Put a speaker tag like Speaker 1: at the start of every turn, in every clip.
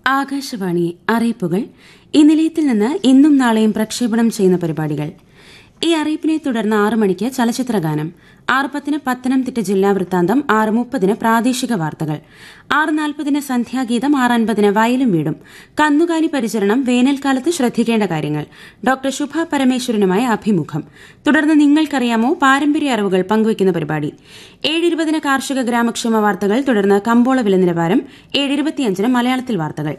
Speaker 1: ആകാശവാണി അറിയിപ്പുകൾ ഈ നിലയത്തിൽ നിന്ന് ഇന്നും നാളെയും പ്രക്ഷേപണം ചെയ്യുന്ന പരിപാടികൾ ഈ അറിയിപ്പിനെ തുടർന്ന് ആറ് മണിക്ക് ചലച്ചിത്രഗാനം ആറ് പത്തിന് പത്തനംതിട്ട ജില്ലാ വൃത്താന്തം ആറ് മുപ്പതിന് പ്രാദേശിക വാർത്തകൾ ആറ് നാൽപ്പതിന് സന്ധ്യാഗീതം ആറ് അൻപതിന് വയലും വീടും കന്നുകാലി പരിചരണം വേനൽക്കാലത്ത് ശ്രദ്ധിക്കേണ്ട കാര്യങ്ങൾ ഡോക്ടർ ശുഭ പരമേശ്വരനുമായി അഭിമുഖം തുടർന്ന് നിങ്ങൾക്കറിയാമോ പാരമ്പര്യ അറിവുകൾ പങ്കുവയ്ക്കുന്ന പരിപാടി ഏഴിരുപതിന് കാർഷിക ഗ്രാമക്ഷേമ വാർത്തകൾ തുടർന്ന് കമ്പോള വില നിലവാരം ഏഴിരുപത്തിയഞ്ചിന് മലയാളത്തിൽ വാർത്തകൾ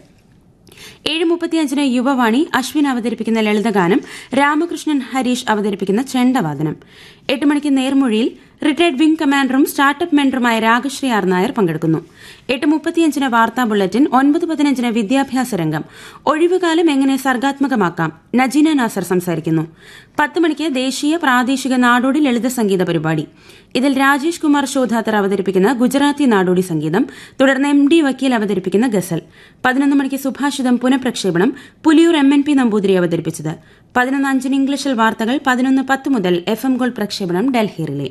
Speaker 1: ഏഴ് മുപ്പത്തിയഞ്ചിന് യുവവാണി അശ്വിൻ അവതരിപ്പിക്കുന്ന ലളിതഗാനം രാമകൃഷ്ണൻ ഹരീഷ് അവതരിപ്പിക്കുന്ന ചെണ്ടവാദനം എട്ട് മണിക്ക് നേർമൊഴിയിൽ റിട്ടയർഡ് വിംഗ് കമാൻഡറും സ്റ്റാർട്ടപ്പ് മെന്ററുമായ രാഗശ്രീ ആർ നായർ പങ്കെടുക്കുന്നു എട്ട് മുപ്പത്തിയഞ്ചിന് വാർത്താ ബുള്ളറ്റിൻ ഒൻപത് പതിനഞ്ചിന് വിദ്യാഭ്യാസ രംഗം ഒഴിവുകാലം എങ്ങനെ സർഗാത്മകമാക്കാം നജീന നാസർ സംസാരിക്കുന്നു പത്ത് മണിക്ക് ദേശീയ പ്രാദേശിക നാടോടി ലളിത സംഗീത പരിപാടി ഇതിൽ രാജേഷ് കുമാർ ശോധാത്തർ അവതരിപ്പിക്കുന്ന ഗുജറാത്തി നാടോടി സംഗീതം തുടർന്ന് എം ഡി വക്കീൽ അവതരിപ്പിക്കുന്ന ഗസൽ പതിനൊന്ന് മണിക്ക് സുഭാഷിതം പുനഃപ്രക്ഷേപണം Puliyur M N P Namboothiri അവതരിപ്പിച്ചത് പതിനൊന്ന് അഞ്ചിന് ഇംഗ്ലീഷിൽ വാർത്തകൾ പതിനൊന്ന് പത്ത് മുതൽ എഫ് എം ഗോൾഡ് പ്രക്ഷേപണം ഡൽഹി റിലേ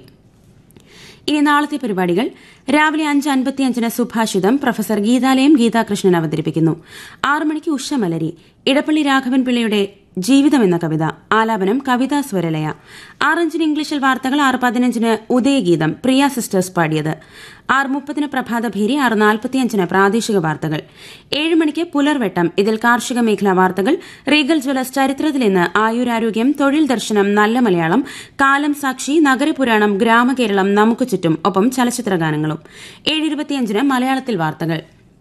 Speaker 1: ഇനി നാളത്തെ പരിപാടികൾ രാവിലെ അഞ്ച് അൻപത്തിയഞ്ചിന് സുഭാഷിതം പ്രൊഫസർ ഗീതാലയം ഗീതാകൃഷ്ണൻ അവതരിപ്പിക്കുന്നു ആറ് മണിക്ക് ഉഷമലരി ഇടപ്പള്ളി രാഘവൻ പിള്ളയുടെ ജീവിതം എന്ന കവിത ആലാപനം കവിതാ സ്വരലയ ആറഞ്ചിന് ഇംഗ്ലീഷിൽ വാർത്തകൾ ആറ് പതിനഞ്ചിന് ഉദയഗീതം പ്രിയ സിസ്റ്റേഴ്സ് പാടിയത് ആറ് മുപ്പതിന് പ്രഭാതഭേരി ആറ് നാൽപ്പത്തിയഞ്ചിന് പ്രാദേശിക വാർത്തകൾ ഏഴ് മണിക്ക് പുലർവെട്ടം ഇതിൽ കാർഷിക മേഖലാ വാർത്തകൾ റീഗൽ ജ്വലസ് ചരിത്രത്തിൽ ഇന്ന് ആയുരാരോഗ്യം തൊഴിൽ ദർശനം നല്ല മലയാളം കാലം സാക്ഷി നഗരപുരാണം ഗ്രാമകേരളം നമുക്ക് ചുറ്റും ഒപ്പം ചലച്ചിത്രഗാനങ്ങളും ഏഴിരുപത്തിയഞ്ചിന് മലയാളത്തിൽ വാർത്തകൾ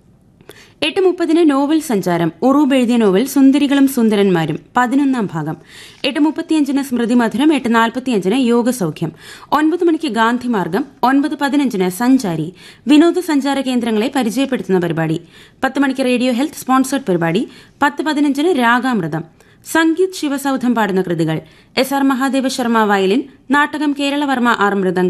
Speaker 1: എട്ട് മുപ്പതിന് നോവൽ സഞ്ചാരം ഉറൂബ് എഴുതിയ നോവൽ സുന്ദരികളും സുന്ദരന്മാരും പതിനൊന്നാം ഭാഗം എട്ട് മുപ്പത്തിയഞ്ചിന് സ്മൃതി മധുരം എട്ട് നാൽപ്പത്തിയഞ്ചിന് യോഗസൌഖ്യം ഒൻപത് മണിക്ക് ഗാന്ധിമാർഗം ഒൻപത് പതിനഞ്ചിന് സഞ്ചാരി വിനോദസഞ്ചാര കേന്ദ്രങ്ങളെ പരിചയപ്പെടുത്തുന്ന പരിപാടി പത്ത് മണിക്ക് റേഡിയോ ഹെൽത്ത് സ്പോൺസേഡ് പരിപാടി പത്ത് പതിനഞ്ചിന് രാഗാമൃതം സംഗീത് ശിവസൌധം പാടുന്ന കൃതികൾ S R Mahadeva Sharma violin നാടകം കേരളവർമ്മ ആർ മൃദംഗം